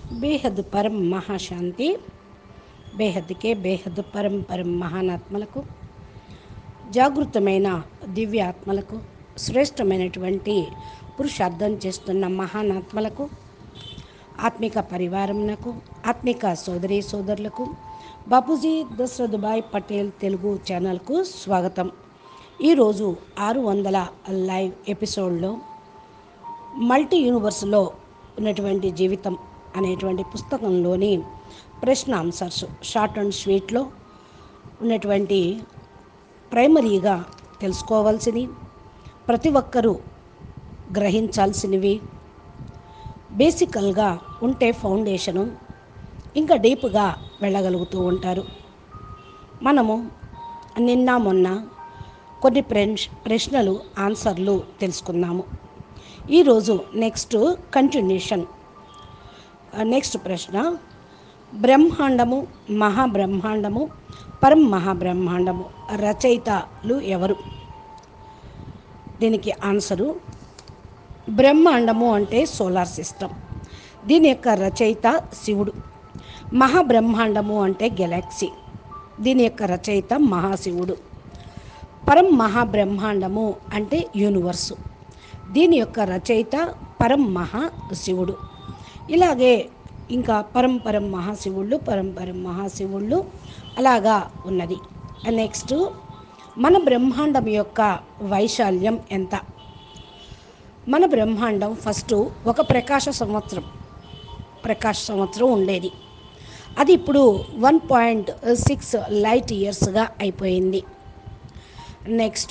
బేహద్ పరం మహాశాంతి బేహద్కే బేహద్ పరం పరం మహానాత్మలకు జాగృతమైన దివ్య ఆత్మలకు శ్రేష్టమైనటువంటి పురుషార్థం చేస్తున్న మహానాత్మలకు ఆత్మిక పరివారమునకు ఆత్మిక సోదరి సోదరులకు బాపూజీ దశరథుభాయ్ పటేల్ తెలుగు ఛానల్కు స్వాగతం ఈరోజు ఆరు వందల లైవ్ ఎపిసోడ్లో మల్టీ యూనివర్స్లో ఉన్నటువంటి జీవితం అనేటువంటి పుస్తకంలోని ప్రశ్న ఆన్సర్స్ షార్ట్ అండ్ స్వీట్లో ఉన్నటువంటి ప్రైమరీగా తెలుసుకోవాల్సినవి ప్రతి ఒక్కరూ గ్రహించాల్సినవి బేసికల్గా ఉంటే ఫౌండేషను ఇంకా డీప్గా వెళ్ళగలుగుతూ ఉంటారు మనము నిన్న మొన్న కొన్ని ప్రశ్న ప్రశ్నలు ఆన్సర్లు తెలుసుకుందాము ఈరోజు నెక్స్ట్ కంటిన్యూషన్ నెక్స్ట్ ప్రశ్న బ్రహ్మాండము మహాబ్రహ్మాండము పరం మహాబ్రహ్మాండము రచయితలు ఎవరు దీనికి ఆన్సరు బ్రహ్మాండము అంటే సోలార్ సిస్టమ్ దీని యొక్క రచయిత శివుడు మహాబ్రహ్మాండము అంటే గెలాక్సీ దీని యొక్క రచయిత మహాశివుడు పరం మహాబ్రహ్మాండము అంటే యూనివర్సు దీని యొక్క రచయిత పరం మహాశివుడు ఇలాగే ఇంకా పరంపరం మహాశివుళ్ళు పరంపరం మహాశివుళ్ళు అలాగా ఉన్నది నెక్స్ట్ మన బ్రహ్మాండం యొక్క వైశాల్యం ఎంత మన బ్రహ్మాండం ఫస్ట్ ఒక ప్రకాశ సంవత్సరం ప్రకాశ సంవత్సరం ఉండేది అది ఇప్పుడు వన్ పాయింట్ సిక్స్ లైట్ ఇయర్స్గా అయిపోయింది నెక్స్ట్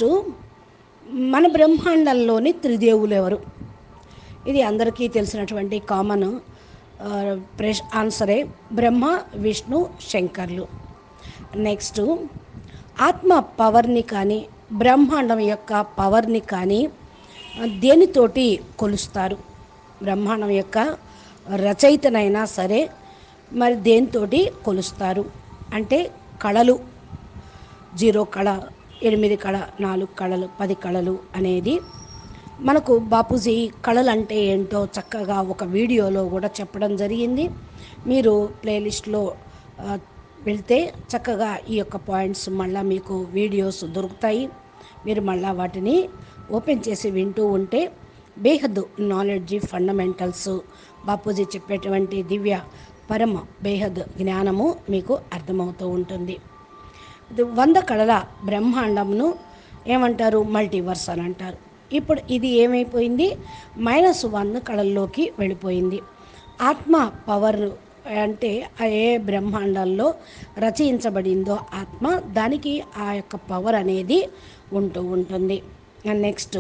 మన బ్రహ్మాండంలోని త్రిదేవులు ఎవరు ఇది అందరికీ తెలిసినటువంటి కామన్ ప్రెష్ ఆన్సరే బ్రహ్మ విష్ణు శంకర్లు నెక్స్ట్ ఆత్మ పవర్ని కానీ బ్రహ్మాండం యొక్క పవర్ని కానీ దేనితోటి కొలుస్తారు బ్రహ్మాండం యొక్క రచయితనైనా సరే మరి దేనితోటి కొలుస్తారు అంటే కళలు జీరో కళ ఎనిమిది కళ నాలుగు కళలు పది కళలు అనేది మనకు బాపూజీ కళలు అంటే ఏంటో చక్కగా ఒక వీడియోలో కూడా చెప్పడం జరిగింది మీరు ప్లేలిస్ట్లో వెళ్తే చక్కగా ఈ యొక్క పాయింట్స్ మళ్ళీ మీకు వీడియోస్ దొరుకుతాయి మీరు మళ్ళీ వాటిని ఓపెన్ చేసి వింటూ ఉంటే బేహద్ నాలెడ్జ్ ఫండమెంటల్స్ బాపూజీ చెప్పేటువంటి దివ్య పరమ బేహద్ జ్ఞానము మీకు అర్థమవుతూ ఉంటుంది ఇది వంద కళల బ్రహ్మాండమును ఏమంటారు మల్టీవర్స్ అని అంటారు ఇప్పుడు ఇది ఏమైపోయింది మైనస్ వన్ కళల్లోకి వెళ్ళిపోయింది ఆత్మ పవర్ అంటే ఏ బ్రహ్మాండంలో రచయించబడిందో ఆత్మ దానికి ఆ యొక్క పవర్ అనేది ఉంటూ ఉంటుంది నెక్స్ట్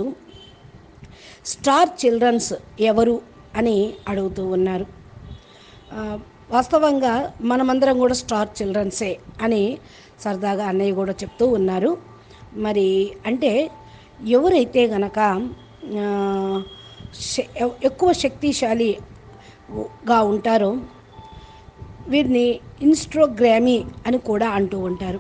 స్టార్ చిల్డ్రన్స్ ఎవరు అని అడుగుతూ ఉన్నారు వాస్తవంగా మనమందరం కూడా స్టార్ చిల్డ్రన్సే అని సరదాగా అన్నయ్య కూడా చెప్తూ ఉన్నారు మరి అంటే ఎవరైతే గనక ఎక్కువ శక్తిశాలిగా ఉంటారో వీరిని ఇన్స్ట్రోగ్రామీ అని కూడా అంటూ ఉంటారు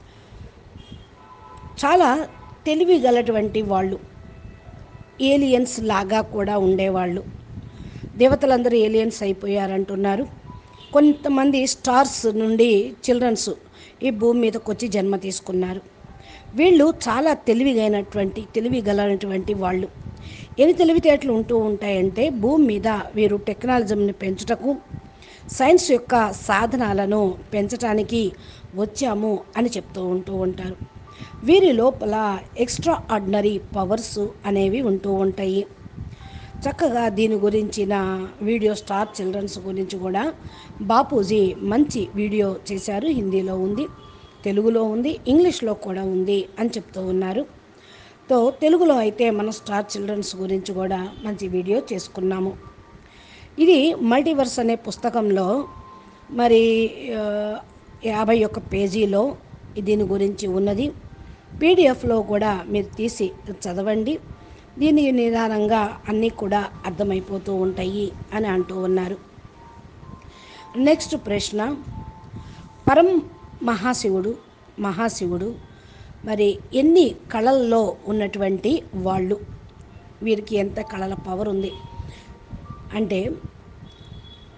చాలా తెలివి గలటువంటి వాళ్ళు ఏలియన్స్ లాగా కూడా ఉండేవాళ్ళు దేవతలందరూ ఏలియన్స్ అయిపోయారంటున్నారు కొంతమంది స్టార్స్ నుండి చిల్డ్రన్స్ ఈ భూమి మీదకి వచ్చి జన్మ తీసుకున్నారు వీళ్ళు చాలా తెలివిగైనటువంటి తెలివి గలనటువంటి వాళ్ళు ఎన్ని తెలివితేటలు ఉంటూ ఉంటాయంటే భూమి మీద వీరు టెక్నాలజీని పెంచుటకు సైన్స్ యొక్క సాధనాలను పెంచడానికి వచ్చాము అని చెప్తూ ఉంటూ ఉంటారు వీరి లోపల ఎక్స్ట్రా ఆర్డినరీ పవర్స్ అనేవి ఉంటూ ఉంటాయి చక్కగా దీని గురించిన వీడియో స్టార్ చిల్డ్రన్స్ గురించి కూడా బాపూజీ మంచి వీడియో చేశారు హిందీలో ఉంది తెలుగులో ఉంది ఇంగ్లీష్లో కూడా ఉంది అని చెప్తూ ఉన్నారు తో తెలుగులో అయితే మన స్టార్ చిల్డ్రన్స్ గురించి కూడా మంచి వీడియో చేసుకున్నాము ఇది మల్టీవర్స్ అనే పుస్తకంలో మరి యాభై ఒక్క పేజీలో దీని గురించి ఉన్నది పీడిఎఫ్లో కూడా మీరు తీసి చదవండి దీని నిదానంగా అన్నీ కూడా అర్థమైపోతూ ఉంటాయి అని అంటూ ఉన్నారు నెక్స్ట్ ప్రశ్న పరం మహాశివుడు మహాశివుడు మరి ఎన్ని కళల్లో ఉన్నటువంటి వాళ్ళు వీరికి ఎంత కళల పవర్ ఉంది అంటే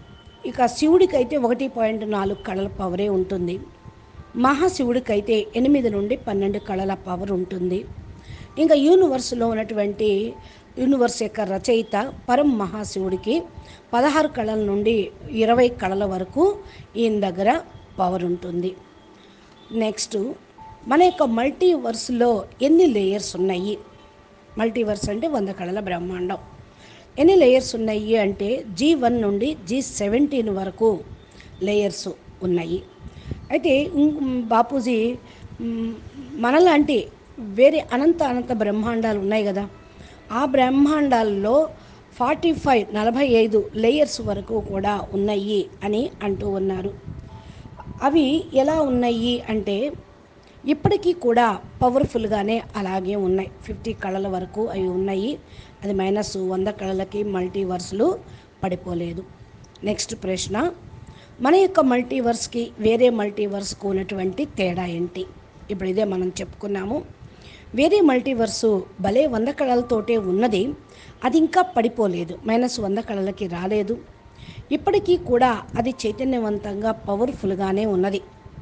ఇక శివుడికి అయితే ఒకటి పాయింట్ నాలుగు కళల పవరే ఉంటుంది మహాశివుడికి అయితే ఎనిమిది నుండి పన్నెండు కళల పవర్ ఉంటుంది ఇంకా యూనివర్స్లో ఉన్నటువంటి యూనివర్స్ యొక్క రచయిత పరం మహాశివుడికి పదహారు కళల నుండి ఇరవై కళల వరకు ఈయన దగ్గర పవర్ ఉంటుంది నెక్స్ట్ మన యొక్క మల్టీవర్స్లో ఎన్ని లేయర్స్ ఉన్నాయి మల్టీవర్స్ అంటే వంద కళల బ్రహ్మాండం ఎన్ని లేయర్స్ ఉన్నాయి అంటే జీ వన్ నుండి జీ సెవెంటీన్ వరకు లేయర్స్ ఉన్నాయి అయితే ఇం- బాపూజీ మ్, మనలాంటి వేరే అనంత అనంత బ్రహ్మాండాలు ఉన్నాయి కదా ఆ బ్రహ్మాండాల్లో ఫార్టీ ఫైవ్ నలభై ఐదు లేయర్స్ వరకు కూడా ఉన్నాయి అని అంటూ ఉన్నారు అవి ఎలా ఉన్నాయి అంటే ఇప్పటికీ కూడా పవర్ఫుల్గానే అలాగే ఉన్నాయి ఫిఫ్టీ కళల వరకు అవి ఉన్నాయి అది మైనస్ వంద కళలకి మల్టీవర్స్లు పడిపోలేదు నెక్స్ట్ ప్రశ్న మన యొక్క మల్టీవర్స్కి వేరే మల్టీవర్స్కు ఉన్నటువంటి తేడా ఏంటి ఇప్పుడు ఇదే మనం చెప్పుకున్నాము వేరే మల్టీవర్సు భలే వంద కళలతోటే ఉన్నది అది ఇంకా పడిపోలేదు మైనస్ వంద కళలకి రాలేదు ఇప్పటికీ కూడా అది చైతన్యవంతంగా పవర్ఫుల్గానే ఉన్నది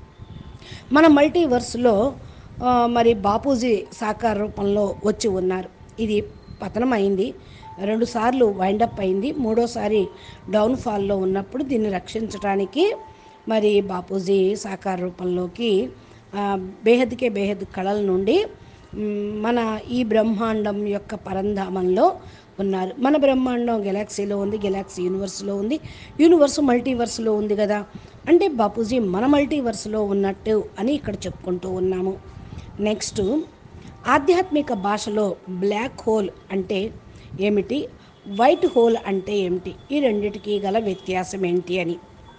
మన మల్టీవర్స్లో ఆ, మరి బాపూజీ సాకార రూపంలో వచ్చి ఉన్నారు ఇది పతనం అయింది రెండుసార్లు వైండప్ అయింది మూడోసారి డౌన్ఫాల్లో ఉన్నప్పుడు దీన్ని రక్షించడానికి మరి బాపూజీ సాకార రూపంలోకి ఆ, బేహద్కే బేహద్ కళల నుండి మ్, మన ఈ బ్రహ్మాండం యొక్క పరంధామంలో ఉన్నారు మన బ్రహ్మాండం గెలాక్సీలో ఉంది గెలాక్సీ యూనివర్స్లో ఉంది యూనివర్స్ మల్టీవర్స్లో ఉంది కదా అంటే బాపూజీ మన మల్టీవర్స్లో ఉన్నట్టు అని ఇక్కడ చెప్పుకుంటూ ఉన్నాము నెక్స్ట్ ఆధ్యాత్మిక భాషలో బ్లాక్ హోల్ అంటే ఏమిటి వైట్ హోల్ అంటే ఏమిటి ఈ రెండిటికి గల వ్యత్యాసం ఏంటి అని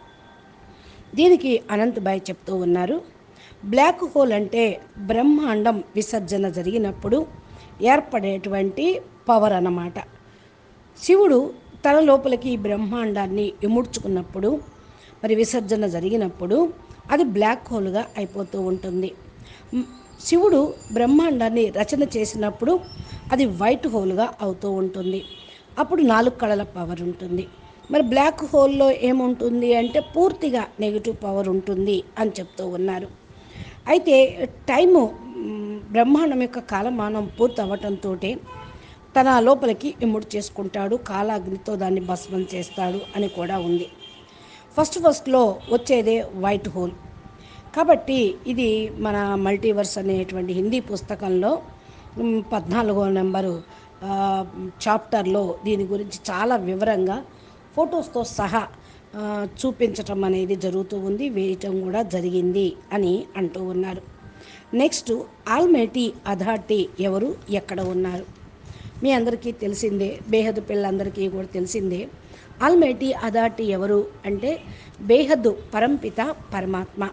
దీనికి అనంతబాయ్ చెప్తూ ఉన్నారు బ్లాక్ హోల్ అంటే బ్రహ్మాండం విసర్జన జరిగినప్పుడు ఏర్పడేటువంటి పవర్ అన్నమాట శివుడు తన లోపలికి ఈ బ్రహ్మాండాన్ని ఇముడ్చుకున్నప్పుడు మరి విసర్జన జరిగినప్పుడు అది బ్లాక్ హోల్గా అయిపోతూ ఉంటుంది మ్, శివుడు బ్రహ్మాండాన్ని రచన చేసినప్పుడు అది వైట్ హోల్గా అవుతూ ఉంటుంది అప్పుడు నాలుగు కళల పవర్ ఉంటుంది మరి బ్లాక్ హోల్లో ఏముంటుంది అంటే పూర్తిగా నెగిటివ్ పవర్ ఉంటుంది అని చెప్తూ ఉన్నారు అయితే టైము మ్, బ్రహ్మాండం యొక్క కాలమానం పూర్తి అవ్వటంతో తన లోపలికి ఇముడు చేసుకుంటాడు కాలాగ్నితో దాన్ని భస్మం చేస్తాడు అని కూడా ఉంది ఫస్ట్ ఫస్ట్లో వచ్చేదే వైట్ హోల్ కాబట్టి ఇది మన మల్టీవర్స్ అనేటువంటి హిందీ పుస్తకంలో మ్, పద్నాలుగో నెంబరు ఆ, చాప్టర్లో దీని గురించి చాలా వివరంగా ఫొటోస్తో సహా ఆ, చూపించటం అనేది జరుగుతూ ఉంది వేయటం కూడా జరిగింది అని అంటూ ఉన్నారు నెక్స్ట్ ఆల్మేటి అథారిటీ ఎవరు ఎక్కడ ఉన్నారు మీ అందరికీ తెలిసిందే బేహద్దు పిల్లలందరికీ కూడా తెలిసిందే ఆల్మేటి అథారిటీ ఎవరు అంటే బేహద్దు పరంపిత పరమాత్మ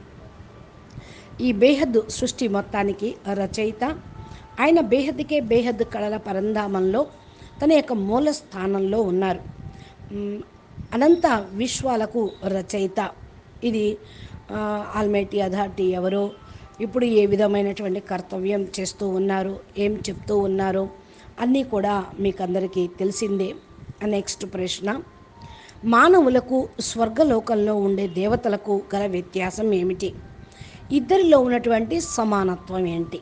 ఈ బేహద్దు సృష్టి మొత్తానికి రచయిత ఆయన బేహద్దుకే బేహద్దు కళల పరంధామంలో తన యొక్క మూల స్థానంలో ఉన్నారు మ్, అనంత విశ్వాలకు రచయిత ఇది ఆ, ఆల్మైటీ అథారిటీ ఎవరో ఇప్పుడు ఏ విధమైనటువంటి కర్తవ్యం చేస్తూ ఉన్నారు ఏం చెప్తూ ఉన్నారు అన్నీ కూడా మీకు అందరికీ తెలిసిందే నెక్స్ట్ ప్రశ్న మానవులకు స్వర్గలోకంలో ఉండే దేవతలకు గల వ్యత్యాసం ఏమిటి ఇద్దరిలో ఉన్నటువంటి సమానత్వం ఏంటి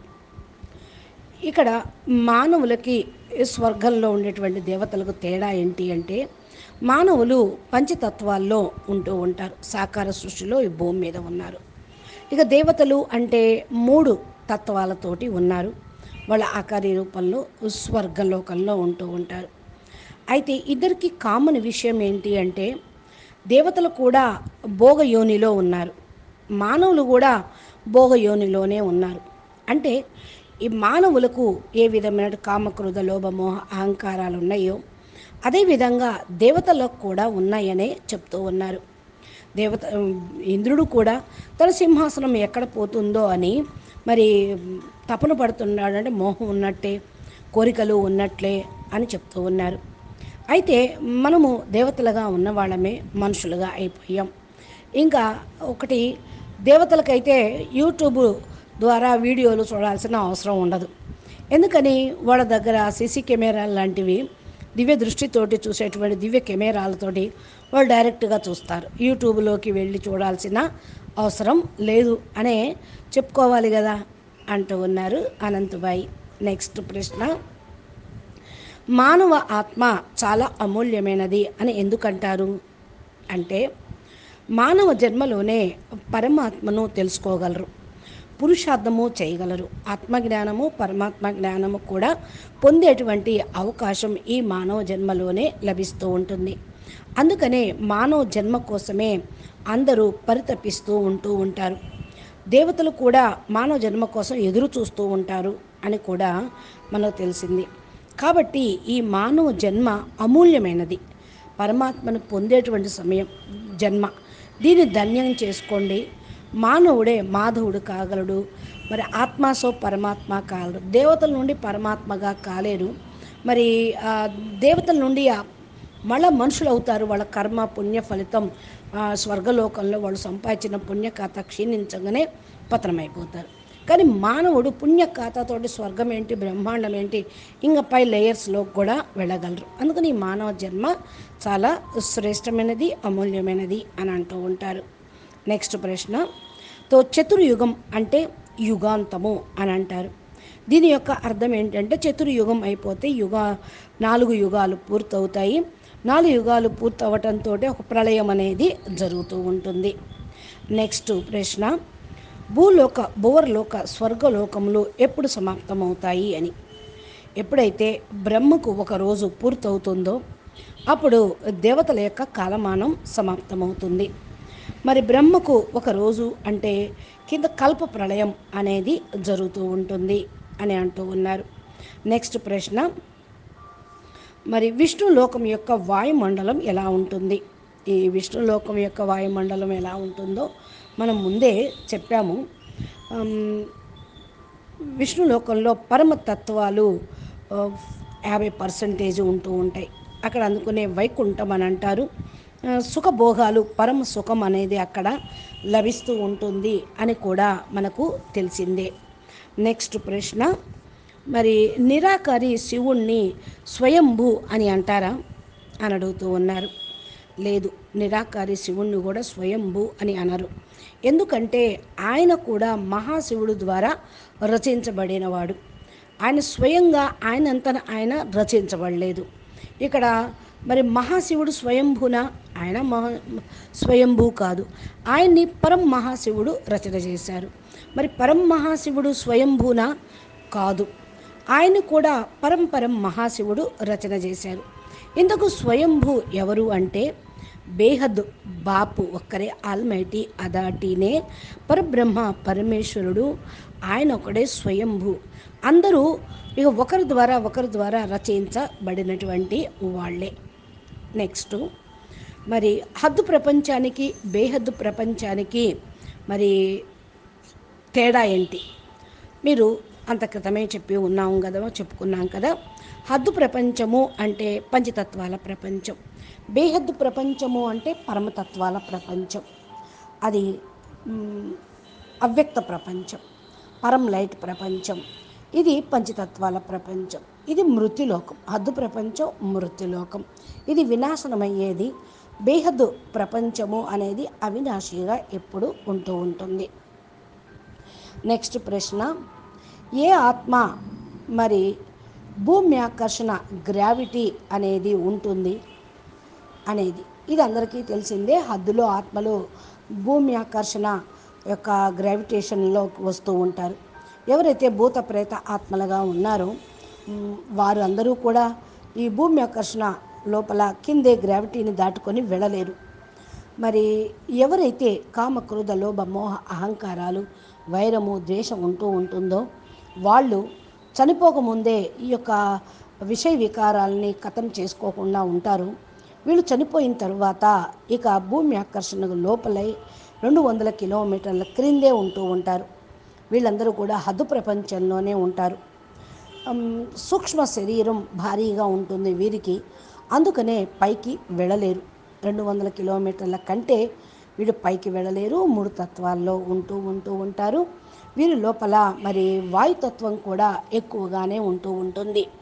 ఇక్కడ మానవులకి స్వర్గంలో ఉండేటువంటి దేవతలకు తేడా ఏంటి అంటే మానవులు పంచతత్వాల్లో ఉంటూ ఉంటారు సాకార సృష్టిలో ఈ భూమి మీద ఉన్నారు ఇక దేవతలు అంటే మూడు తత్వాలతోటి ఉన్నారు వాళ్ళ ఆకారి రూపంలో స్వర్గలోకంలో ఉంటూ ఉంటారు అయితే ఇద్దరికి కామన్ విషయం ఏంటి అంటే దేవతలు కూడా భోగయోనిలో ఉన్నారు మానవులు కూడా భోగయోనిలోనే ఉన్నారు అంటే ఈ మానవులకు ఏ విధమైన కామక్రోధ లోభమోహ అహంకారాలు ఉన్నాయో అదేవిధంగా దేవతలకు కూడా ఉన్నాయనే చెప్తూ ఉన్నారు దేవత ఇంద్రుడు కూడా తన సింహాసనం ఎక్కడ పోతుందో అని మరి తపన పడుతున్నాడు అంటే మోహం ఉన్నట్టే కోరికలు ఉన్నట్లే అని చెప్తూ ఉన్నారు అయితే మనము దేవతలుగా ఉన్నవాళ్ళమే మనుషులుగా అయిపోయాం ఇంకా ఒకటి దేవతలకైతే యూట్యూబ్ ద్వారా వీడియోలు చూడాల్సిన అవసరం ఉండదు ఎందుకని వాళ్ళ దగ్గర సీసీ కెమెరా లాంటివి దివ్య దృష్టితోటి చూసేటువంటి దివ్య కెమెరాలతోటి వాళ్ళు డైరెక్ట్గా చూస్తారు యూట్యూబ్లోకి వెళ్ళి చూడాల్సిన అవసరం లేదు అనే చెప్పుకోవాలి కదా అంటూ ఉన్నారు అనంతబాయి నెక్స్ట్ ప్రశ్న మానవ ఆత్మ చాలా అమూల్యమైనది అని ఎందుకంటారు అంటే మానవ జన్మలోనే పరమాత్మను తెలుసుకోగలరు పురుషార్థము చేయగలరు ఆత్మజ్ఞానము పరమాత్మ జ్ఞానము కూడా పొందేటువంటి అవకాశం ఈ మానవ జన్మలోనే లభిస్తూ ఉంటుంది అందుకనే మానవ జన్మ కోసమే అందరూ పరితపిస్తూ ఉంటూ ఉంటారు దేవతలు కూడా మానవ జన్మ కోసం ఎదురు చూస్తూ ఉంటారు అని కూడా మనకు తెలిసింది కాబట్టి ఈ మానవ జన్మ అమూల్యమైనది పరమాత్మను పొందేటువంటి సమయం జన్మ దీన్ని ధన్యం చేసుకోండి మానవుడే మాధవుడు కాగలడు మరి ఆత్మాసో పరమాత్మ కాగలడు దేవతల నుండి పరమాత్మగా కాలేరు మరి ఆ దేవతల నుండి ఆ మళ్ళా మనుషులు అవుతారు వాళ్ళ కర్మ పుణ్య ఫలితం ఆ స్వర్గలోకంలో వాళ్ళు సంపాదించిన పుణ్య ఖాతా క్షీణించగానే పతనమైపోతారు కానీ మానవుడు పుణ్య ఖాతాతోటి స్వర్గం ఏంటి బ్రహ్మాండం ఏంటి ఇంకా పై లేయర్స్లో కూడా వెళ్ళగలరు అందుకని ఈ మానవ జన్మ చాలా శ్రేష్టమైనది అమూల్యమైనది అని అంటూ ఉంటారు నెక్స్ట్ ప్రశ్న తో చతుర్యుగం అంటే యుగాంతము అని అంటారు దీని యొక్క అర్థం ఏంటంటే చతుర్యుగం అయిపోతే యుగ నాలుగు యుగాలు పూర్తవుతాయి నాలుగు యుగాలు పూర్తవటంతో ఒక ప్రళయం అనేది జరుగుతూ ఉంటుంది నెక్స్ట్ ప్రశ్న భూలోక భువర్లోక స్వర్గలోకములు ఎప్పుడు సమాప్తమవుతాయి అని ఎప్పుడైతే బ్రహ్మకు ఒక రోజు పూర్తవుతుందో అప్పుడు దేవతల యొక్క కాలమానం సమాప్తమవుతుంది మరి బ్రహ్మకు ఒక రోజు అంటే కింద కల్ప ప్రళయం అనేది జరుగుతూ ఉంటుంది అని అంటూ ఉన్నారు నెక్స్ట్ ప్రశ్న మరి విష్ణు లోకం యొక్క వాయుమండలం ఎలా ఉంటుంది ఈ విష్ణు లోకం యొక్క వాయుమండలం ఎలా ఉంటుందో మనం ముందే చెప్పాము ఆమ్, విష్ణు లోకంలో పరమ తత్వాలు ఆ, యాభై పర్సెంటేజ్ ఉంటూ ఉంటాయి అక్కడ అందుకునే వైకుంఠం అని అంటారు ఆ, సుఖభోగాలు పరమ సుఖం అనేది అక్కడ లభిస్తూ ఉంటుంది అని కూడా మనకు తెలిసిందే నెక్స్ట్ ప్రశ్న మరి నిరాకారి శివుణ్ణి స్వయంభూ అని అంటారా అని అడుగుతూ ఉన్నారు లేదు నిరాకారి శివుణ్ణి కూడా స్వయంభూ అని అనరు ఎందుకంటే ఆయన కూడా మహాశివుడు ద్వారా రచించబడినవాడు ఆయన స్వయంగా ఆయనంతన ఆయన రచించబడలేదు ఇక్కడ మరి మహాశివుడు స్వయంభూన ఆయన మహా స్వయంభూ కాదు ఆయన్ని పరం మహాశివుడు రచన చేశారు మరి పరం మహాశివుడు స్వయంభూన కాదు ఆయన కూడా పరంపరం మహాశివుడు రచన చేశారు ఇందుకు స్వయంభూ ఎవరు అంటే బేహద్ బాపు ఒక్కరే ఆల్మైటీ అదాటినే పరబ్రహ్మ పరమేశ్వరుడు ఆయన ఒకడే స్వయంభూ అందరూ ఇక ఒకరి ద్వారా ఒకరి ద్వారా రచయించబడినటువంటి వాళ్ళే నెక్స్ట్ మరి హద్దు ప్రపంచానికి బేహద్దు ప్రపంచానికి మరి తేడా ఏంటి మీరు అంత క్రితమే చెప్పి ఉన్నాం కదా చెప్పుకున్నాం కదా హద్దు ప్రపంచము అంటే పంచతత్వాల ప్రపంచం బేహద్దు ప్రపంచము అంటే పరమతత్వాల ప్రపంచం అది మ్, అవ్యక్త ప్రపంచం పరం లైట్ ప్రపంచం ఇది పంచతత్వాల ప్రపంచం ఇది మృత్యులోకం హద్దు ప్రపంచం మృత్యులోకం ఇది వినాశనమయ్యేది బేహద్దు ప్రపంచము అనేది అవినాశిగా ఎప్పుడు ఉంటూ ఉంటుంది నెక్స్ట్ ప్రశ్న ఏ ఆత్మ మరి భూమి ఆకర్షణ గ్రావిటీ అనేది ఉంటుంది అనేది ఇది అందరికీ తెలిసిందే హద్దులో ఆత్మలు భూమి ఆకర్షణ యొక్క గ్రావిటేషన్లో వస్తూ ఉంటారు ఎవరైతే భూత ప్రేత ఆత్మలుగా ఉన్నారో మ్, వారు అందరూ కూడా ఈ భూమి ఆకర్షణ లోపల కిందే గ్రావిటీని దాటుకొని వెళ్ళలేరు మరి ఎవరైతే కామ క్రోధ లోభ మోహ అహంకారాలు వైరము ద్వేషం ఉంటూ ఉంటుందో వాళ్ళు చనిపోకముందే ఈ యొక్క విషయ వికారాలని కథం చేసుకోకుండా ఉంటారు వీళ్ళు చనిపోయిన తర్వాత ఇక భూమి ఆకర్షణకు లోపలై రెండు వందల కిలోమీటర్ల క్రిందే ఉంటూ ఉంటారు వీళ్ళందరూ కూడా హద్దు ప్రపంచంలోనే ఉంటారు ఉమ్, సూక్ష్మ శరీరం భారీగా ఉంటుంది వీరికి అందుకనే పైకి వెళ్ళలేరు రెండు వందల కిలోమీటర్ల కంటే వీడు పైకి వెళ్ళలేరు మూడు తత్వాల్లో ఉంటూ ఉంటూ ఉంటారు వీరి లోపల మరి వాయుతత్వం కూడా ఎక్కువగానే ఉంటూ ఉంటుంది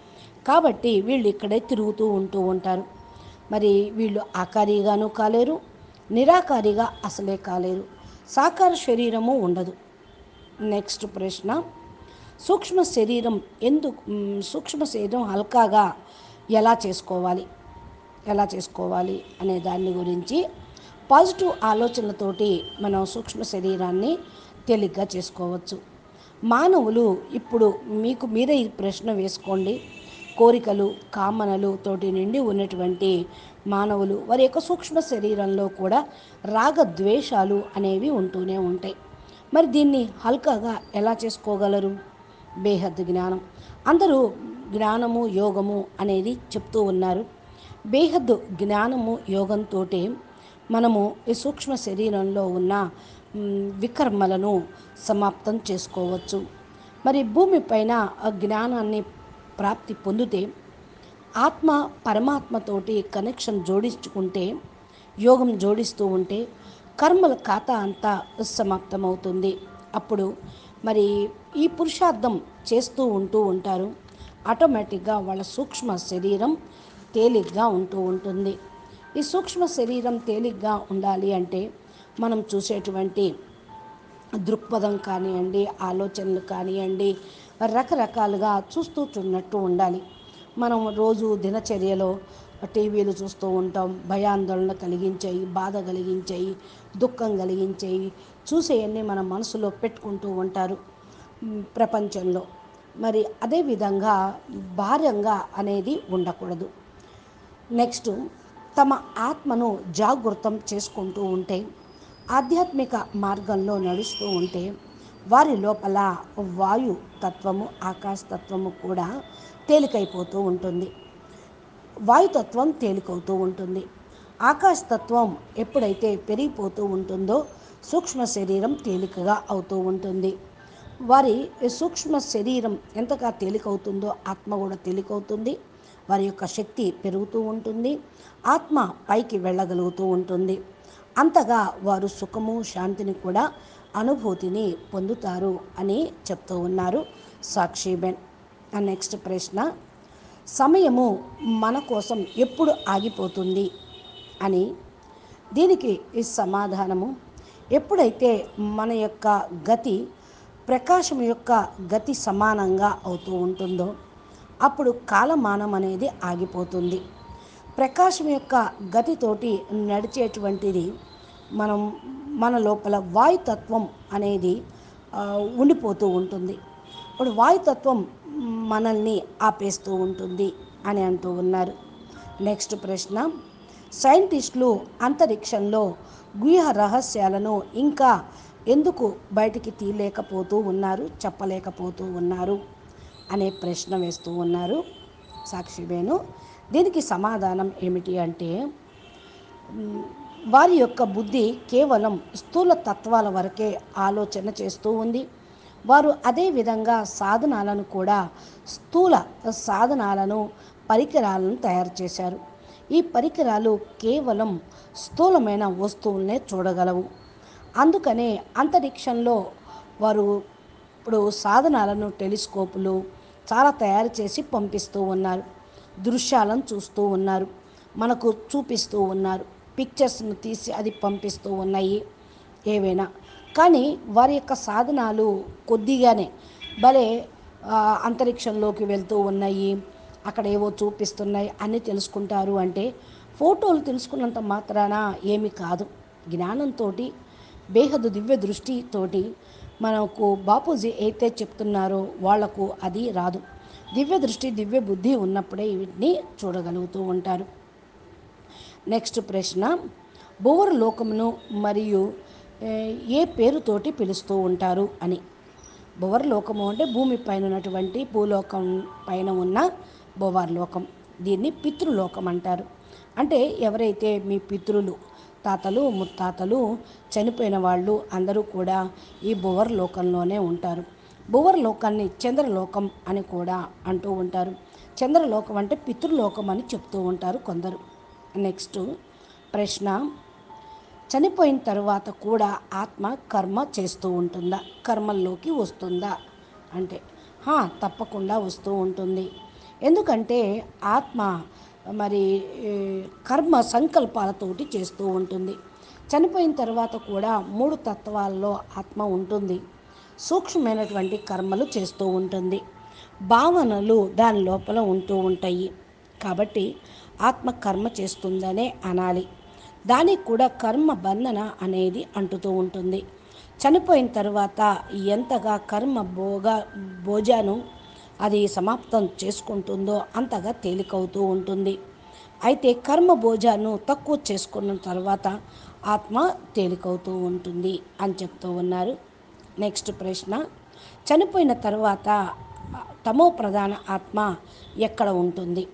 కాబట్టి వీళ్ళు ఇక్కడే తిరుగుతూ ఉంటూ ఉంటారు మరి వీళ్ళు ఆకారిగాను కాలేరు నిరాకారిగా అసలే కాలేరు సాకార శరీరము ఉండదు నెక్స్ట్ ప్రశ్న సూక్ష్మ శరీరం ఎందుకు మ్, సూక్ష్మ శరీరం హల్కాగా ఎలా చేసుకోవాలి ఎలా చేసుకోవాలి అనే దాని గురించి పాజిటివ్ ఆలోచనలతోటి మనం సూక్ష్మ శరీరాన్ని తేలిగ్గా చేసుకోవచ్చు మానవులు ఇప్పుడు మీకు మీరే ఈ ప్రశ్న వేసుకోండి కోరికలు కామనలు తోటి నిండి ఉన్నటువంటి మానవులు వారి యొక్క సూక్ష్మ శరీరంలో కూడా రాగద్వేషాలు అనేవి ఉంటూనే ఉంటాయి మరి దీన్ని హల్కాగా ఎలా చేసుకోగలరు బేహద్ జ్ఞానం అందరూ జ్ఞానము యోగము అనేది చెప్తూ ఉన్నారు బేహద్ జ్ఞానము యోగంతో మనము ఈ సూక్ష్మ శరీరంలో ఉన్న మ్, వికర్మలను సమాప్తం చేసుకోవచ్చు మరి భూమిపైన ఆ జ్ఞానాన్ని ప్రాప్తి పొందితే ఆత్మ పరమాత్మతోటి కనెక్షన్ జోడించుకుంటే యోగం జోడిస్తూ ఉంటే కర్మల ఖాతా అంతా సమాప్తమవుతుంది అప్పుడు మరి ఈ పురుషార్థం చేస్తూ ఉంటూ ఉంటారు ఆటోమేటిక్గా వాళ్ళ సూక్ష్మ శరీరం తేలిగ్గా ఉంటూ ఉంటుంది ఈ సూక్ష్మ శరీరం తేలిగ్గా ఉండాలి అంటే మనం చూసేటువంటి దృక్పథం కానివ్వండి ఆలోచనలు కానివ్వండి రకరకాలుగా చూస్తూ చూడనట్టు ఉండాలి మనం రోజు దినచర్యలో టీవీలు చూస్తూ ఉంటాం భయాందోళన కలిగించాయి బాధ కలిగించాయి దుఃఖం కలిగించాయి చూసేవన్నీ మన మనసులో పెట్టుకుంటూ ఉంటారు మ్, ప్రపంచంలో మరి అదేవిధంగా భారంగా అనేది ఉండకూడదు నెక్స్ట్ తమ ఆత్మను జాగృతం చేసుకుంటూ ఉంటే ఆధ్యాత్మిక మార్గంలో నడుస్తూ ఉంటే వారి లోపల వాయు తత్వము ఆకాశ తత్వము కూడా తేలికైపోతూ ఉంటుంది వాయుతత్వం తేలికవుతూ ఉంటుంది ఆకాశతత్వం ఎప్పుడైతే పెరిగిపోతూ ఉంటుందో సూక్ష్మ శరీరం తేలికగా అవుతూ ఉంటుంది వారి సూక్ష్మ శరీరం ఎంతగా తేలికవుతుందో ఆత్మ కూడా తేలికవుతుంది వారి యొక్క శక్తి పెరుగుతూ ఉంటుంది ఆత్మ పైకి వెళ్ళగలుగుతూ ఉంటుంది అంతగా వారు సుఖము శాంతిని కూడా అనుభూతిని పొందుతారు అని చెప్తూ ఉన్నారు సాక్షిబెన్ నెక్స్ట్ ప్రశ్న సమయము మన కోసం ఎప్పుడు ఆగిపోతుంది అని దీనికి ఈ సమాధానము ఎప్పుడైతే మన యొక్క గతి ప్రకాశం యొక్క గతి సమానంగా అవుతూ ఉంటుందో అప్పుడు కాలమానం అనేది ఆగిపోతుంది ప్రకాశం యొక్క గతితోటి నడిచేటువంటిది మనం మన లోపల వాయుతత్వం అనేది ఆ, ఉండిపోతూ ఉంటుంది ఇప్పుడు వాయుతత్వం మనల్ని ఆపేస్తూ ఉంటుంది అని అంటూ ఉన్నారు నెక్స్ట్ ప్రశ్న సైంటిస్టులు అంతరిక్షంలో గుహ రహస్యాలను ఇంకా ఎందుకు బయటికి తీయలేకపోతూ ఉన్నారు చెప్పలేకపోతూ ఉన్నారు అనే ప్రశ్న వేస్తూ ఉన్నారు సాక్షిబేను దీనికి సమాధానం ఏమిటి అంటే మ్, వారి యొక్క బుద్ధి కేవలం స్థూల తత్వాల వరకే ఆలోచన చేస్తూ ఉంది వారు అదే విధంగా సాధనాలను కూడా స్థూల సాధనాలను పరికరాలను తయారు చేశారు ఈ పరికరాలు కేవలం స్థూలమైన వస్తువులనే చూడగలవు అందుకనే అంతరిక్షంలో వారు ఇప్పుడు సాధనాలను టెలిస్కోపులు చాలా తయారు చేసి పంపిస్తూ ఉన్నారు దృశ్యాలను చూస్తూ ఉన్నారు మనకు చూపిస్తూ ఉన్నారు పిక్చర్స్ను తీసి అది పంపిస్తూ ఉన్నాయి ఏవైనా కానీ వారి యొక్క సాధనాలు కొద్దిగానే భలే ఆ, అంతరిక్షంలోకి వెళ్తూ ఉన్నాయి అక్కడ ఏవో చూపిస్తున్నాయి అన్నీ తెలుసుకుంటారు అంటే ఫోటోలు తెలుసుకున్నంత మాత్రాన ఏమి కాదు జ్ఞానంతో బేహదు దివ్య దృష్టితోటి మనకు బాపూజీ అయితే చెప్తున్నారో వాళ్లకు అది రాదు దివ్య దృష్టి దివ్య బుద్ధి ఉన్నప్పుడే వీటిని చూడగలుగుతూ ఉంటారు నెక్స్ట్ ప్రశ్న భువర లోకమును మరియు ఏ, ఏ పేరుతోటి పిలుస్తూ ఉంటారు అని భువర లోకము అంటే భూమి పైన ఉన్నటువంటి భూలోకం పైన ఉన్న భువర్ లోకం దీన్ని పితృలోకం అంటారు అంటే ఎవరైతే మీ పితృలు తాతలు ముత్తాతలు చనిపోయిన వాళ్ళు అందరూ కూడా ఈ భువర్ లోకంలోనే ఉంటారు భువర్ లోకాన్ని చంద్రలోకం అని కూడా అంటూ ఉంటారు చంద్రలోకం అంటే పితృలోకం అని చెప్తూ ఉంటారు కొందరు నెక్స్ట్ ప్రశ్న చనిపోయిన తర్వాత కూడా ఆత్మ కర్మ చేస్తూ ఉంటుందా కర్మల్లోకి వస్తుందా అంటే "హా, తప్పకుండా వస్తూ ఉంటుంది ఎందుకంటే ఆత్మ మరి ఏ, కర్మ సంకల్పాలతోటి చేస్తూ ఉంటుంది చనిపోయిన తర్వాత కూడా మూడు తత్వాల్లో ఆత్మ ఉంటుంది సూక్ష్మమైనటువంటి కర్మలు చేస్తూ ఉంటుంది భావనలు దాని లోపల ఉంటూ ఉంటాయి కాబట్టి ఆత్మ కర్మ చేస్తుందనే అనాలి దానికి కూడా కర్మ బంధన అనేది అంటుతూ ఉంటుంది చనిపోయిన తర్వాత ఎంతగా కర్మ భోగ భోజనం అది సమాప్తం చేసుకుంటుందో అంతగా తేలికవుతూ ఉంటుంది అయితే కర్మ భోజాను తక్కువ చేసుకున్న తర్వాత ఆత్మ తేలికవుతూ ఉంటుంది అని చెప్తూ ఉన్నారు నెక్స్ట్ ప్రశ్న చనిపోయిన తర్వాత తమో ప్రధాన ఆత్మ ఎక్కడ ఉంటుంది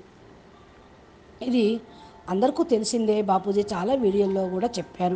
ఇది అందరికీ తెలిసిందే బాపూజీ చాలా వీడియోల్లో కూడా చెప్పారు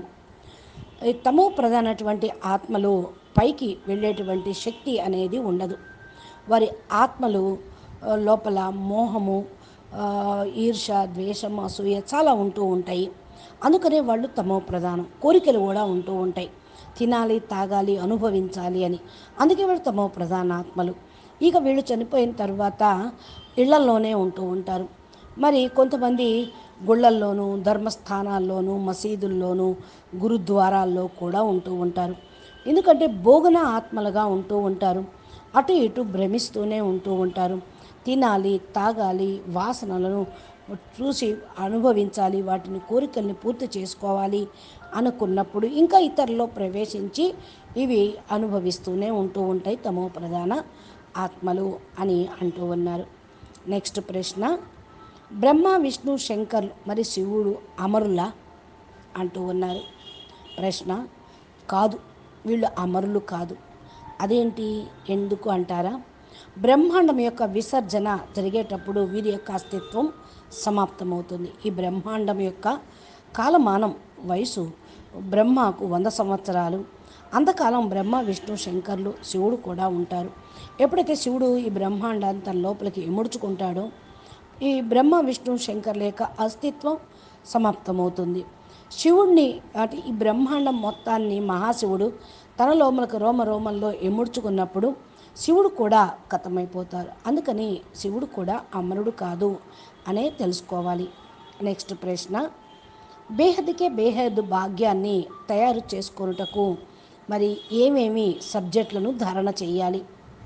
ఈ తమో ప్రధానటువంటి ఆత్మలు పైకి వెళ్ళేటువంటి శక్తి అనేది ఉండదు వారి ఆత్మలు ఆ, లోపల మోహము ఆ, ఈర్ష ద్వేషం అసూయ చాలా ఉంటూ ఉంటాయి అందుకనే వాళ్ళు తమో ప్రధానం కోరికలు కూడా ఉంటూ ఉంటాయి తినాలి తాగాలి అనుభవించాలి అని అందుకే వీళ్ళు తమో ప్రధాన ఆత్మలు ఇక వీళ్ళు చనిపోయిన తర్వాత ఇళ్లల్లోనే ఉంటూ ఉంటారు మరి కొంతమంది గుళ్ళల్లోనూ ధర్మస్థానాల్లోనూ మసీదుల్లోనూ గురుద్వారాల్లో కూడా ఉంటూ ఉంటారు ఎందుకంటే భోగన ఆత్మలుగా ఉంటూ ఉంటారు అటు ఇటు భ్రమిస్తూనే ఉంటూ ఉంటారు తినాలి తాగాలి వాసనలను చూసి అనుభవించాలి వాటిని కోరికల్ని పూర్తి చేసుకోవాలి అనుకున్నప్పుడు ఇంకా ఇతరుల్లో ప్రవేశించి ఇవి అనుభవిస్తూనే ఉంటూ ఉంటాయి తమో ప్రధాన ఆత్మలు అని అంటూ ఉన్నారు నెక్స్ట్ ప్రశ్న బ్రహ్మ విష్ణు శంకర్ మరి శివుడు అమరులా అంటూ ఉన్నారు ప్రశ్న కాదు వీళ్ళు అమరులు కాదు అదేంటి ఎందుకు అంటారా బ్రహ్మాండం యొక్క విసర్జన జరిగేటప్పుడు వీరి యొక్క అస్తిత్వం సమాప్తమవుతుంది ఈ బ్రహ్మాండం యొక్క కాలమానం వయసు బ్రహ్మకు వంద సంవత్సరాలు అంతకాలం బ్రహ్మ విష్ణు శంకర్లు శివుడు కూడా ఉంటారు ఎప్పుడైతే శివుడు ఈ బ్రహ్మాండాన్ని తన లోపలికి ఇముడ్చుకుంటాడో ఈ బ్రహ్మ విష్ణు శంకర్ల యొక్క అస్తిత్వం సమాప్తమవుతుంది శివుణ్ణి అంటే ఈ బ్రహ్మాండం మొత్తాన్ని మహాశివుడు తన లోమలకు రోమ రోమంలో ఎముడ్చుకున్నప్పుడు శివుడు కూడా కథమైపోతారు అందుకని శివుడు కూడా అమరుడు కాదు అనే తెలుసుకోవాలి నెక్స్ట్ ప్రశ్న బేహద్కే బేహద్ భాగ్యాన్ని తయారు చేసుకొనుటకు మరి ఏమేమి సబ్జెక్టులను ధారణ చేయాలి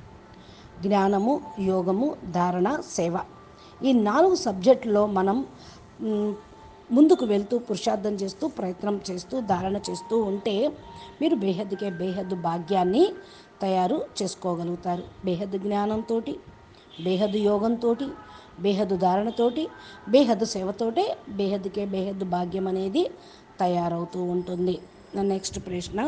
జ్ఞానము యోగము ధారణ సేవ ఈ నాలుగు సబ్జెక్టులో మనం మ్, ముందుకు వెళ్తూ పురుషార్థం చేస్తూ ప్రయత్నం చేస్తూ ధారణ చేస్తూ ఉంటే మీరు బేహద్దుకే బేహద్దు భాగ్యాన్ని తయారు చేసుకోగలుగుతారు బేహద్దు జ్ఞానంతో బేహద్దు యోగంతో బేహద్దు ధారణతోటి బేహద్దు సేవతోటే బేహద్దుకే బేహద్దు భాగ్యం అనేది తయారవుతూ ఉంటుంది నా నెక్స్ట్ ప్రశ్న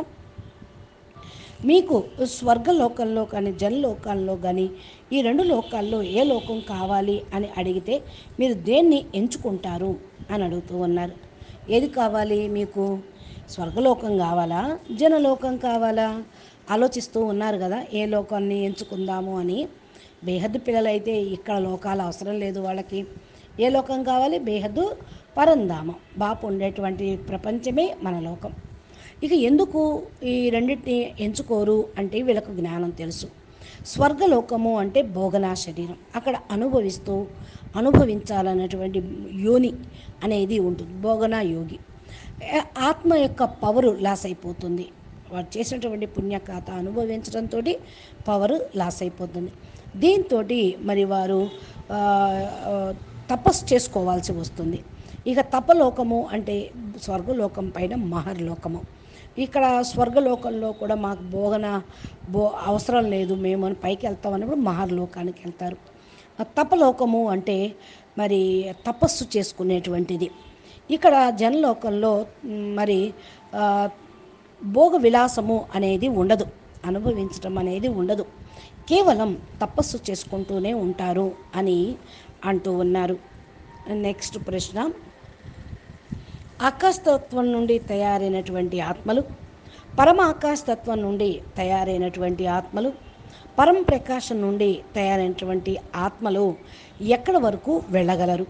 మీకు స్వర్గలోకంలో కానీ జనలోకాల్లో కానీ ఈ రెండు లోకాల్లో ఏ లోకం కావాలి అని అడిగితే మీరు దేన్ని ఎంచుకుంటారు అని అడుగుతూ ఉన్నారు ఏది కావాలి మీకు స్వర్గలోకం కావాలా జనలోకం కావాలా ఆలోచిస్తూ ఉన్నారు కదా ఏ లోకాన్ని ఎంచుకుందాము అని బేహద్దు పిల్లలైతే ఇక్కడ లోకాలు అవసరం లేదు వాళ్ళకి ఏ లోకం కావాలి బేహద్దు పరంధామం బాపు ఉండేటువంటి ప్రపంచమే మన లోకం ఇక ఎందుకు ఈ రెండింటిని ఎంచుకోరు అంటే వీళ్ళకు జ్ఞానం తెలుసు స్వర్గలోకము అంటే భోగనా శరీరం అక్కడ అనుభవిస్తూ అనుభవించాలన్నటువంటి యోని అనేది ఉంటుంది భోగనా యోగి ఆ- ఆత్మ యొక్క పవరు లాస్ అయిపోతుంది వాడు చేసినటువంటి పుణ్యకాత అనుభవించడంతో పవర్ లాస్ అయిపోతుంది దీంతో మరి వారు ఆ, ఆ, తపస్సు చేసుకోవాల్సి వస్తుంది ఇక తపలోకము అంటే స్వర్గలోకం పైన మహర్లోకము ఇక్కడ స్వర్గలోకంలో కూడా మాకు భోగన బో అవసరం లేదు మేము అని పైకి వెళ్తాం అన్నప్పుడు మహర్లోకానికి వెళ్తారు ఆ తపలోకము అంటే మరి తపస్సు చేసుకునేటువంటిది ఇక్కడ జనలోకంలో మ్, మరి ఆ, భోగ విలాసము అనేది ఉండదు అనుభవించడం అనేది ఉండదు కేవలం తపస్సు చేసుకుంటూనే ఉంటారు అని అంటూ ఉన్నారు నెక్స్ట్ ప్రశ్న ఆకాశతత్వం నుండి తయారైనటువంటి ఆత్మలు పరమ ఆకాశతత్వం నుండి తయారైనటువంటి ఆత్మలు పరం ప్రకాశం నుండి తయారైనటువంటి ఆత్మలు ఎక్కడ వరకు వెళ్ళగలరు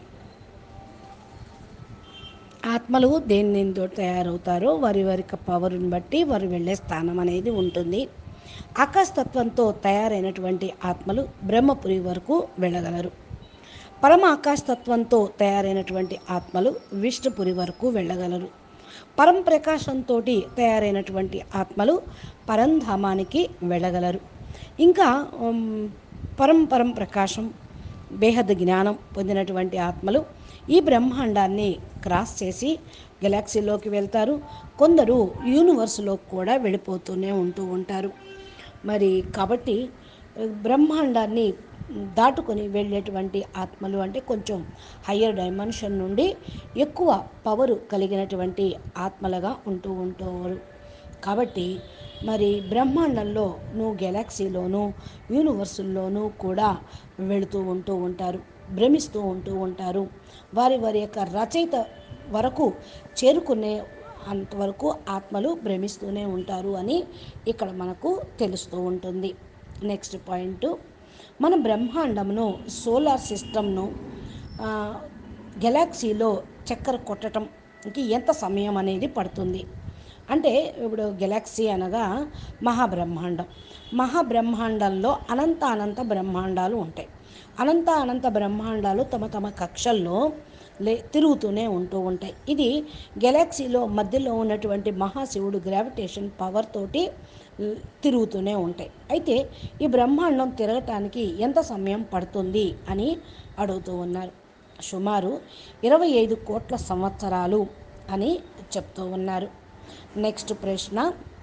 ఆత్మలు దేని దేనితో తయారవుతారో వారి వారి యొక్క పవర్ని బట్టి వారు వెళ్ళే స్థానం అనేది ఉంటుంది ఆకాశతత్వంతో తయారైనటువంటి ఆత్మలు బ్రహ్మపురి వరకు వెళ్ళగలరు పరమ ఆకాశతత్వంతో తయారైనటువంటి ఆత్మలు విష్ణుపురి వరకు వెళ్ళగలరు పరం ప్రకాశంతో తయారైనటువంటి ఆత్మలు పరంధామానికి వెళ్ళగలరు ఇంకా ఉమ్, పరం పరం ప్రకాశం బేహద్ జ్ఞానం పొందినటువంటి ఆత్మలు ఈ బ్రహ్మాండాన్ని క్రాస్ చేసి గెలాక్సీలోకి వెళ్తారు కొందరు యూనివర్స్లోకి కూడా వెళ్ళిపోతూనే ఉంటూ ఉంటారు మరి కాబట్టి బ్రహ్మాండాన్ని దాటుకొని వెళ్ళేటువంటి ఆత్మలు అంటే కొంచెం హయ్యర్ డైమెన్షన్ నుండి ఎక్కువ పవరు కలిగినటువంటి ఆత్మలుగా ఉంటూ ఉంటారు కాబట్టి మరి బ్రహ్మాండంలో నువ్వు గెలాక్సీలోను యూనివర్సుల్లోనూ కూడా వెళుతూ ఉంటూ ఉంటారు భ్రమిస్తూ ఉంటూ ఉంటారు వారి వారి యొక్క రచయిత వరకు చేరుకునే అంతవరకు ఆత్మలు భ్రమిస్తూనే ఉంటారు అని ఇక్కడ మనకు తెలుస్తూ ఉంటుంది నెక్స్ట్ పాయింట్ మన బ్రహ్మాండమును సోలార్ సిస్టమ్ను గెలాక్సీలో చక్కెర కొట్టడంకి ఎంత సమయం అనేది పడుతుంది అంటే ఇప్పుడు గెలాక్సీ అనగా మహాబ్రహ్మాండం మహాబ్రహ్మాండంలో అనంత అనంత బ్రహ్మాండాలు ఉంటాయి అనంత అనంత బ్రహ్మాండాలు తమ తమ కక్షల్లో లే తిరుగుతూనే ఉంటూ ఉంటాయి ఇది గెలాక్సీలో మధ్యలో ఉన్నటువంటి మహాశివుడు గ్రావిటేషన్ పవర్ తోటి ల్- తిరుగుతూనే ఉంటాయి అయితే ఈ బ్రహ్మాండం తిరగటానికి ఎంత సమయం పడుతుంది అని అడుగుతూ ఉన్నారు సుమారు ఇరవై ఐదు కోట్ల సంవత్సరాలు అని చెప్తూ ఉన్నారు నెక్స్ట్ ప్రశ్న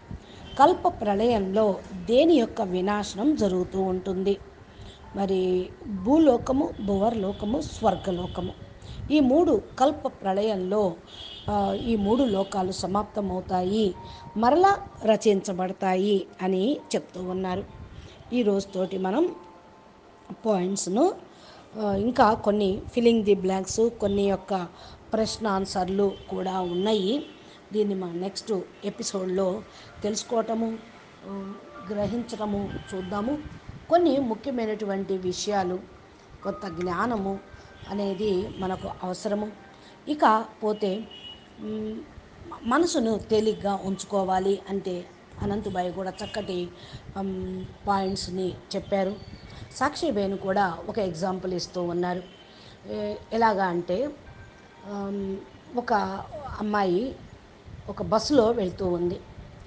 కల్ప ప్రళయంలో దేని యొక్క వినాశనం జరుగుతూ ఉంటుంది మరి భూలోకము భువర్లోకము స్వర్గలోకము ఈ మూడు కల్ప ప్రళయంలో ఆ, ఈ మూడు లోకాలు సమాప్తమవుతాయి మరలా రచించబడతాయి అని చెప్తూ ఉన్నారు ఈ రోజుతోటి మనం పాయింట్స్ను ఆ, ఇంకా కొన్ని ఫిల్లింగ్ ది బ్లాంక్స్ కొన్ని యొక్క ప్రశ్న ఆన్సర్లు కూడా ఉన్నాయి దీన్ని మా నెక్స్ట్ ఎపిసోడ్లో తెలుసుకోవటము ఆ, గ్రహించటము చూద్దాము కొన్ని ముఖ్యమైనటువంటి విషయాలు కొత్త జ్ఞానము అనేది మనకు అవసరము ఇక పోతే మ్, మనసును తేలిగ్గా ఉంచుకోవాలి అంటే అనంతబాయి కూడా చక్కటి అమ్, పాయింట్స్ని చెప్పారు సాక్షి బేను కూడా ఒక ఎగ్జాంపుల్ ఇస్తూ ఉన్నారు ఏ- ఎలాగా అంటే ఆమ్, ఒక అమ్మాయి ఒక బస్సులో వెళ్తూ ఉంది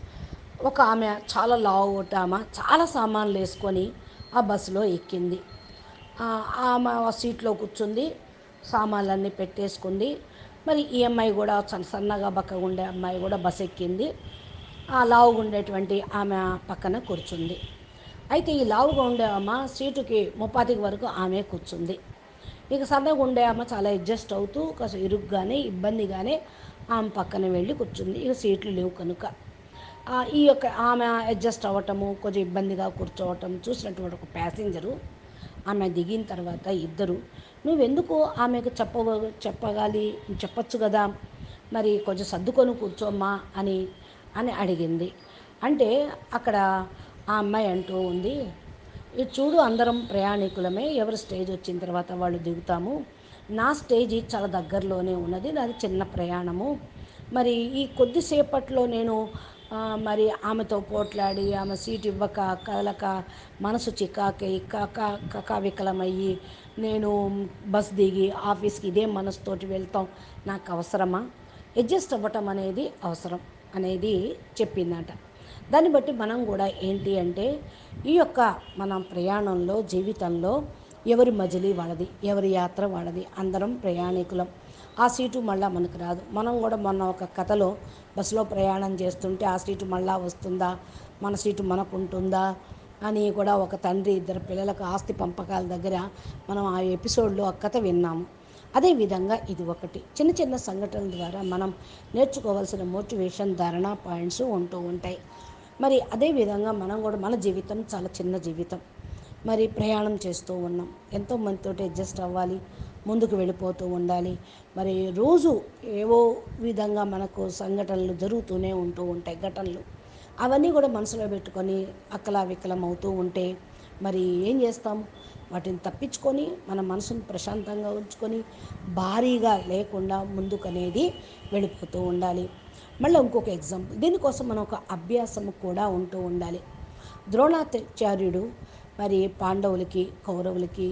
ఒక ఆమె చాలా లావు ఒకటి ఆమె చాలా సామాన్లు వేసుకొని ఆ బస్సులో ఎక్కింది ఆ, ఆమె ఆ సీట్లో కూర్చుంది సామాన్లన్నీ పెట్టేసుకుంది మరి ఈ అమ్మాయి కూడా సన్న సన్నగా బక్కగా ఉండే అమ్మాయి కూడా బస్ ఎక్కింది ఆ లావుగా ఉండేటువంటి ఆమె పక్కన కూర్చుంది అయితే ఈ లావుగా ఉండే ఆమె సీటుకి ముప్పాతికి వరకు ఆమె కూర్చుంది ఇక సన్నగా ఉండే ఆమె చాలా అడ్జస్ట్ అవుతూ కాస్త ఇరుగ్గానే ఇబ్బందిగానే ఆమె పక్కన వెళ్ళి కూర్చుంది ఇక సీట్లు లేవు కనుక ఆ, ఈ యొక్క ఆమె అడ్జస్ట్ అవ్వటము కొంచెం ఇబ్బందిగా కూర్చోవటం చూసినటువంటి ఒక ప్యాసింజరు ఆమె దిగిన తర్వాత ఇద్దరు నువ్వెందుకు ఆమెకు చెప్ప చెప్పగాలి చెప్పచ్చు కదా మరి కొంచెం సర్దుకొని కూర్చోమ్మా అని అని అడిగింది అంటే అక్కడ ఆ అమ్మాయి అంటూ ఉంది ఇది చూడు అందరం ప్రయాణికులమే ఎవరి స్టేజ్ వచ్చిన తర్వాత వాళ్ళు దిగుతాము నా స్టేజ్ చాలా దగ్గరలోనే ఉన్నది నాది చిన్న ప్రయాణము మరి ఈ కొద్దిసేపట్లో నేను ఆ, మరి ఆమెతో పోట్లాడి ఆమె సీట్ ఇవ్వక కదలక మనసు చికాకై కక కకావికలమయ్యి నేను బస్ దిగి ఆఫీస్కి ఇదే మనసుతోటి వెళ్తాం నాకు అవసరమా అడ్జస్ట్ అవ్వటం అనేది అవసరం అనేది చెప్పిందట దాన్ని బట్టి మనం కూడా ఏంటి అంటే ఈ యొక్క మన ప్రయాణంలో జీవితంలో ఎవరి మజిలీ వాళ్ళది ఎవరి యాత్ర వాళ్ళది అందరం ప్రయాణికులం ఆ సీటు మళ్ళా మనకు రాదు మనం కూడా మొన్న ఒక కథలో బస్సులో ప్రయాణం చేస్తుంటే ఆ సీటు మళ్ళా వస్తుందా మన సీటు మనకు ఉంటుందా అని కూడా ఒక తండ్రి ఇద్దరు పిల్లలకు ఆస్తి పంపకాల దగ్గర మనం ఆ ఎపిసోడ్లో ఆ కథ విన్నాము అదేవిధంగా ఇది ఒకటి చిన్న చిన్న సంఘటనల ద్వారా మనం నేర్చుకోవాల్సిన మోటివేషన్ ధారణ పాయింట్స్ ఉంటూ ఉంటాయి మరి అదేవిధంగా మనం కూడా మన జీవితం చాలా చిన్న జీవితం మరి ప్రయాణం చేస్తూ ఉన్నాం ఎంతో మందితో అడ్జస్ట్ అవ్వాలి ముందుకు వెళ్ళిపోతూ ఉండాలి మరి రోజు ఏవో విధంగా మనకు సంఘటనలు జరుగుతూనే ఉంటూ ఉంటాయి ఘటనలు అవన్నీ కూడా మనసులో పెట్టుకొని అక్కలా వికలం అవుతూ ఉంటే మరి ఏం చేస్తాం వాటిని తప్పించుకొని మన మనసును ప్రశాంతంగా ఉంచుకొని భారీగా లేకుండా ముందుకనేది వెళ్ళిపోతూ ఉండాలి మళ్ళీ ఇంకొక ఎగ్జాంపుల్ దీనికోసం మనం ఒక అభ్యాసం కూడా ఉంటూ ఉండాలి ద్రోణాచార్యుడు మరి పాండవులకి కౌరవులకి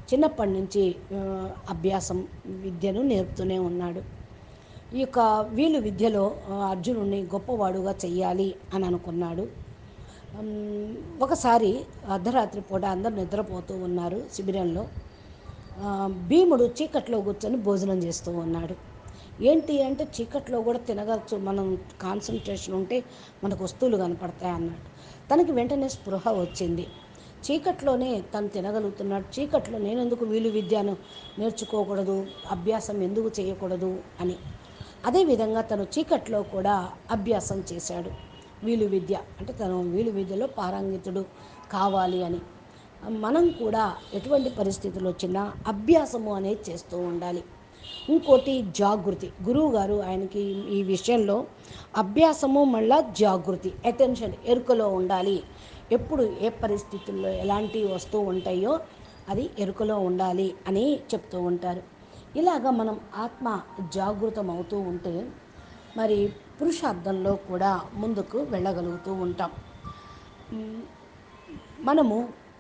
చిన్నప్పటి నుంచి ఆ, అభ్యాసం విద్యను నేర్పుతూనే ఉన్నాడు ఈ యొక్క వీలు విద్యలో ఆ, అర్జునుడిని గొప్పవాడుగా చెయ్యాలి అని అనుకున్నాడు ఉమ్, ఒకసారి అర్ధరాత్రి పూట అందరు నిద్రపోతూ ఉన్నారు శిబిరంలో ఆ, భీముడు చీకట్లో కూర్చొని భోజనం చేస్తూ ఉన్నాడు ఏంటి అంటే చీకట్లో కూడా తినగచ్చు మనం కాన్సన్ట్రేషన్ ఉంటే మనకు వస్తువులు కనపడతాయి అన్నాడు తనకి వెంటనే స్పృహ వచ్చింది చీకట్లోనే తను తినగలుగుతున్నాడు చీకట్లో నేను ఎందుకు వీలు విద్యను నేర్చుకోకూడదు అభ్యాసం ఎందుకు చేయకూడదు అని అదేవిధంగా తను చీకట్లో కూడా అభ్యాసం చేశాడు వీలు విద్య అంటే తను వీలు విద్యలో పారంగితుడు కావాలి అని మనం కూడా ఎటువంటి పరిస్థితులు వచ్చినా అభ్యాసము అనేది చేస్తూ ఉండాలి ఇంకోటి జాగృతి గురువు గారు ఆయనకి ఈ విషయంలో అభ్యాసము మళ్ళా జాగృతి అటెన్షన్ ఎరుకలో ఉండాలి ఎప్పుడు ఏ పరిస్థితుల్లో ఎలాంటివి వస్తూ ఉంటాయో అది ఎరుకలో ఉండాలి అని చెప్తూ ఉంటారు ఇలాగ మనం ఆత్మ జాగృతం అవుతూ ఉంటే మరి పురుషార్థంలో కూడా ముందుకు వెళ్ళగలుగుతూ ఉంటాం మ్, మనము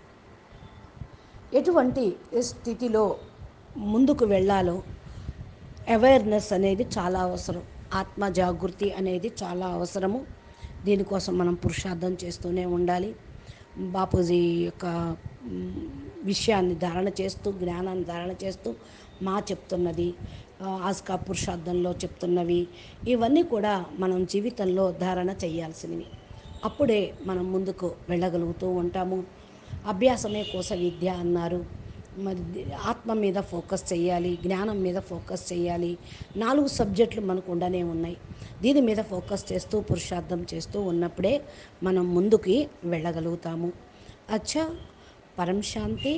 ఎటువంటి స్థితిలో ముందుకు వెళ్ళాలో అవేర్నెస్ అనేది చాలా అవసరం ఆత్మ జాగృతి అనేది చాలా అవసరము దీనికోసం మనం పురుషార్థం చేస్తూనే ఉండాలి బాపూజీ యొక్క మ్, విషయాన్ని ధారణ చేస్తూ జ్ఞానాన్ని ధారణ చేస్తూ మా చెప్తున్నది ఆ, ఆస్కా పురుషార్థంలో చెప్తున్నవి ఇవన్నీ కూడా మనం జీవితంలో ధారణ చేయాల్సినవి అప్పుడే మనం ముందుకు వెళ్ళగలుగుతూ ఉంటాము అభ్యాసమే కోస విద్య అన్నారు మరి ది- ఆత్మ మీద ఫోకస్ చేయాలి జ్ఞానం మీద ఫోకస్ చేయాలి నాలుగు సబ్జెక్టులు మనకు ఉండనే ఉన్నాయి దీని మీద ఫోకస్ చేస్తూ పురుషార్థం చేస్తూ ఉన్నప్పుడే మనం ముందుకి వెళ్ళగలుగుతాము అచ్చా పరం శాంతి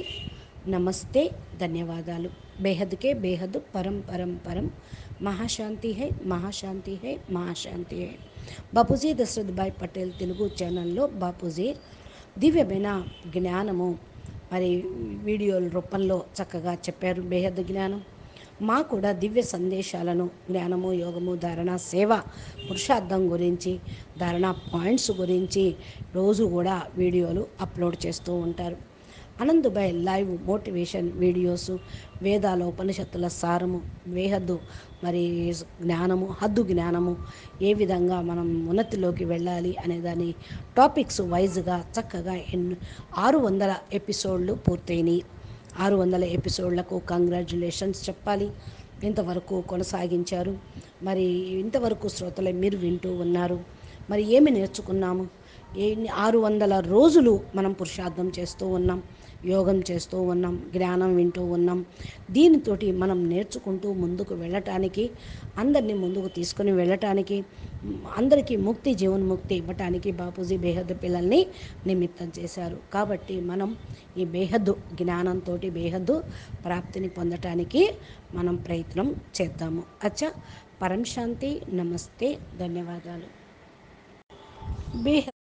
నమస్తే ధన్యవాదాలు బేహద్కే బేహద్ పరం పరం పరం మహాశాంతి హై మహాశాంతి హై మహాశాంతి హై బాపూజీ దశరథ్ భాయ్ పటేల్ తెలుగు ఛానల్లో బాపూజీ దివ్యమైన జ్ఞానము మరి వీడియోల రూపంలో చక్కగా చెప్పారు బేహద్ జ్ఞానం మా కూడా దివ్య సందేశాలను జ్ఞానము యోగము ధారణ సేవ పురుషార్థం గురించి ధారణ పాయింట్స్ గురించి రోజు కూడా వీడియోలు అప్లోడ్ చేస్తూ ఉంటారు అనందుబాయ్ లైవ్ మోటివేషన్ వీడియోస్ వేదాల ఉపనిషత్తుల సారము వేహద్దు మరి జ్ఞానము హద్దు జ్ఞానము ఏ విధంగా మనం ఉన్నతిలోకి వెళ్ళాలి అనే దాని టాపిక్స్ వైజ్గా చక్కగా ఎన్ ఆరు వందల ఎపిసోడ్లు పూర్తయినాయి ఆరు వందల ఎపిసోడ్లకు కంగ్రాచులేషన్స్ చెప్పాలి ఇంతవరకు కొనసాగించారు మరి ఇంతవరకు శ్రోతలే మీరు వింటూ ఉన్నారు మరి ఏమి నేర్చుకున్నాము ఏ ఆరు వందల రోజులు మనం పురుషార్థం చేస్తూ ఉన్నాం యోగం చేస్తూ ఉన్నాం జ్ఞానం వింటూ ఉన్నాం దీనితోటి మనం నేర్చుకుంటూ ముందుకు వెళ్ళటానికి అందరినీ ముందుకు తీసుకుని వెళ్ళటానికి మ్, అందరికీ ముక్తి జీవన్ముక్తి ఇవ్వటానికి బాపూజీ బేహద్దు పిల్లల్ని నిమిత్తం చేశారు కాబట్టి మనం ఈ బేహద్దు జ్ఞానంతో బేహద్దు ప్రాప్తిని పొందటానికి మనం ప్రయత్నం చేద్దాము అచ్చా పరం శాంతి నమస్తే ధన్యవాదాలు బేహ